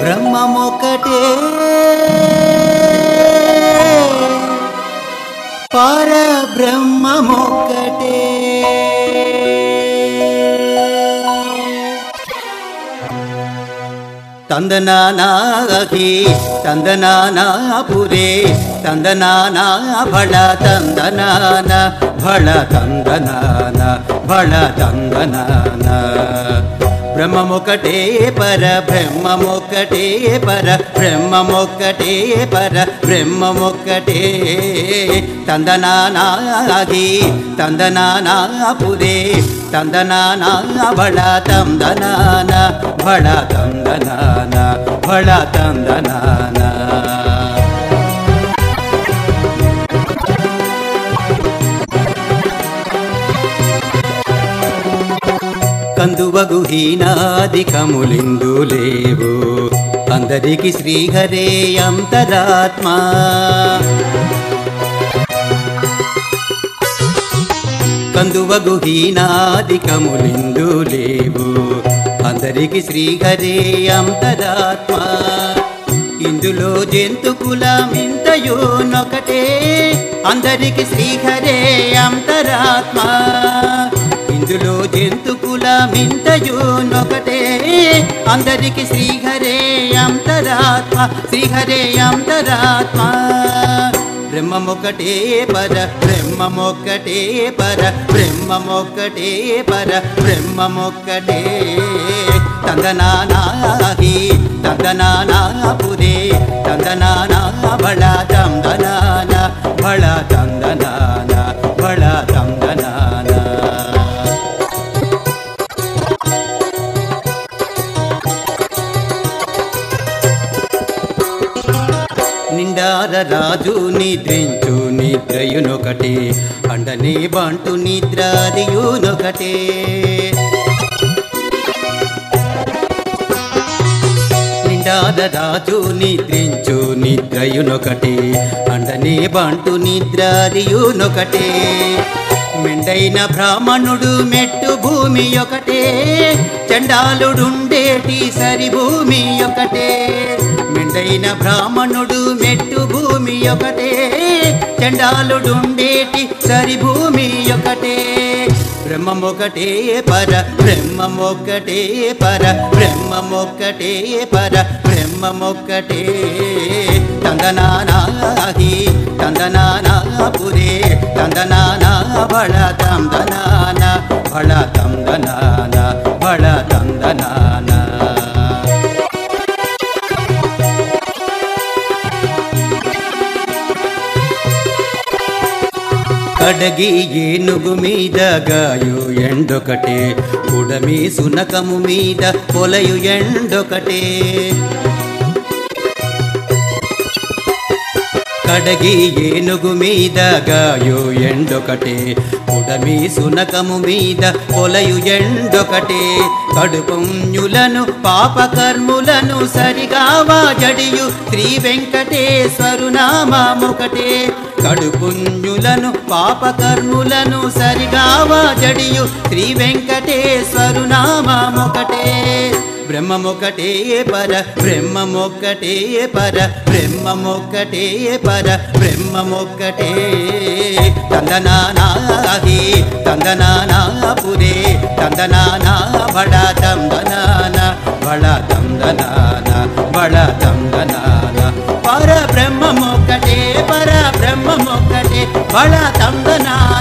బ్రహ్మమొక్కటే పర బ్రహ్మమొక్కటే తందనానాహి తందనానాపురే తందనానా భళ తందనాన భళ తందనాన భళ తందనాన బ్రహ్మమొక్కటే పర బ్రహ్మమొక్కటే పర బ్రహ్మమొక్కటే పర బ్రహ్మమొక్కటే తందనానాగి తందనానాపురే తందనానా భళ తందనాన భళ తందనాన భళ తందనాన కందువగు హీనాదికములిందు లేవు అందరికి శ్రీహరే అంతరాత్మ కందువగు హీనాదికములిందు లేవు అందరికి శ్రీహరే అంతరాత్మ ఇందులో జంతు కులమింతయో నొకటే అందరికి శ్రీహరే అంతరాత్మ ఇందులో జంతు కులమింతయో నొకటే అందరికి శ్రీహరే అంతరాత్మ శ్రీహరే అంతరాత్మ బ్రహ్మమొక్కటే పర బ్రహ్మమొక్కటే పర బ్రహ్మమొక్కటే పర బ్రహ్మమొక్కటే తందనానాహి తందనానాపురే తందనానా బళ తందనాన బళ తందనాన బళ తందనాన నిండార రాజు నిద్రించు నిద్రయునొకటే అండనే బంటు నిద్రాదియునొకటే నిండార రాజు నిద్రించు నిద్రయునొకటే అండనే బంటు నిద్రాదియునొకటే మెండైన బ్రాహ్మణుడు మెట్టు భూమి ఒకటే చండాలుడుండేటి సరి భూమి ఒకటే మెండైన బ్రాహ్మణుడు మెట్టు భూమి ఒకటే చండాలుడుండేటి సరి భూమి ఒకటే బ్రహ్మమొకటే పర బ్రహ్మమొక్కటే పర బ్రహ్మమొక్కటే పర బ్రహ్మమొక్కటే తందనానాహి తందనానాపురే తందనానా బళ తందనాన బళ తందనాన బళ తందనాన కడగి ఏనుగు మీద గాయు ఎండొకటే ఉడమి సునకము మీద పొలయు ఎండొకటే కడగి ఏనుగు మీద గాయు ఎండొకటే ఉడమి సునకము మీద పొలయు ఎండొకటే కడుపుణ్యులను పాపకర్ములను సరిగావా జడియు శ్రీ వెంకటేశ్వరు నామముకటే కడుపుణ్యులను పాపకర్ములను సరిగావా జడియు శ్రీ వెంకటేశ్వరు నామముకటే బ్రహ్మమొక్కటే పర బ్రహ్మమొక్కటే పర బ్రహ్మమొక్కటే పర బ్రహ్మమొక్కటే తందనానాహి తందనానాపురే తందనానా బళ తందనాన బళ తందనాన బళ తందనాన పర బ్రహ్మమొక్కటే పర బ్రహ్మమొక్కటే బళ తందనాన